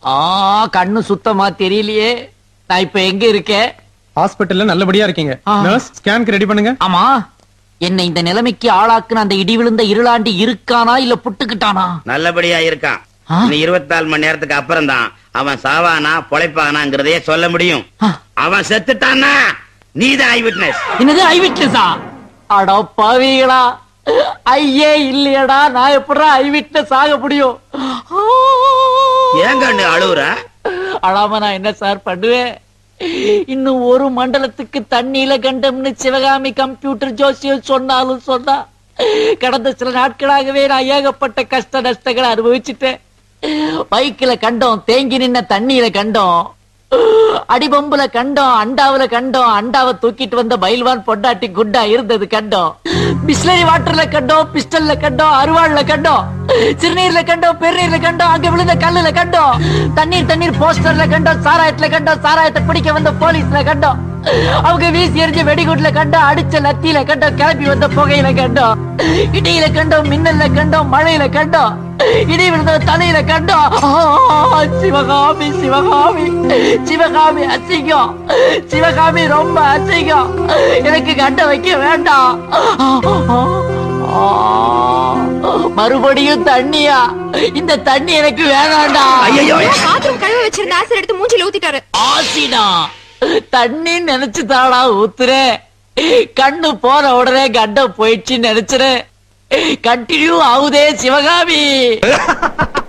ஆ கண்ணு சுத்தமா தெரியலையே நான் இப்ப எங்க இருக்கேன் ஹாஸ்பிடல்ல நல்லபடியா இருக்கீங்க ஆ. நர்ஸ் ஸ்கேனுக்கு ரெடி பண்ணுங்க ஆமா என்ன இந்த நிலைமைக்கு ஆளாக்குன அந்த இடி விழுந்த இருளாண்டி இருக்கானா இல்ல புட்டுக்கிட்டானா நல்லபடியா இருக்கான் ஆ? இன்னும் இருபத்தி நாலு மணி நேரத்துக்கு அப்புறம் தான் அவன் சாவானா பொழைப்பானாங்கிறதையே சொல்ல முடியும் ஆ. அவன் செத்துட்டான்னா நீதான் ஐ விட்னஸ் என்னது ஐ விட்னஸா அட பாவிகளா ஐயே இல்லையடா நான் எப்படா ஐ விட்னஸ் ஆக முடியும் ஏங்க நீ அழுவுற அழாம நான் என்ன சார் பண்ணுவேன் இன்னும் ஒரு மண்டலத்துக்கு தண்ணியில கண்டம்னு சிவகாமி கம்ப்யூட்டர் ஜோசியம் சொன்னாலும் சொன்னா கடந்த சில நாட்களாகவே நான் ஏகப்பட்ட கஷ்ட நஷ்டங்களை அனுபவிச்சுட்டேன் பைக்கில கண்டோம் தேங்கி நின்ன தண்ணியில கண்டோம் அடிபம்புல கண்டோம் அண்டாவுல கண்டோம் அண்டாவை தூக்கிட்டு வந்த பயில்வான் பொண்டாட்டி குண்டா இருந்தது கண்டோம் பிஸ்லரி வாட்டர்ல கண்டோம் பிஸ்டல்ல கண்டோம் அருவாள்ல கண்டோம் சிறுநீர்ல கண்டோம் பெருநீர்ல கண்டோம் அங்க விழுந்த கல்லுல கண்டோம் தண்ணீர் தண்ணீர் போஸ்டர்ல கண்டோம் சாராயத்துல கண்டோம் சாராயத்தை பிடிக்க வந்த போலீஸ்ல கண்டோம் அவங்க வீசி எறிஞ்ச வெடிகுட்ல கண்டோம் அடிச்ச லத்தியில கண்டோம் கிளப்பி வந்த புகையில கண்டோம் இடியில கண்டோம் மின்னல்ல கண்டோம் மழையில கண்டோம் இடி விழுந்த தலையில கண்டோம் ஆ, சிவகாமி சிவகாமி சிவகாமி அசிங்கம் சிவகாமி ரொம்ப அசிங்கம் எனக்கு கண்ட வைக்க வேண்டாம் ஆ, மறுபடியும் தண்ணியா இந்த தண்ணி எனக்கு வேணாண்டா ஐயோ பாத்ரூம் கழுவ வச்சிருந்த ஆசிட் எடுத்து மூஞ்சில ஊத்திட்டாரு ஆசிடா தண்ணி நினைச்சு தாடா ஊத்துறேன் கண்ணு போன உடனே கண்டம் போயிடுச்சுன்னு நினைச்சுறேன் கண்டினியூ ஆகுதே சிவகாமி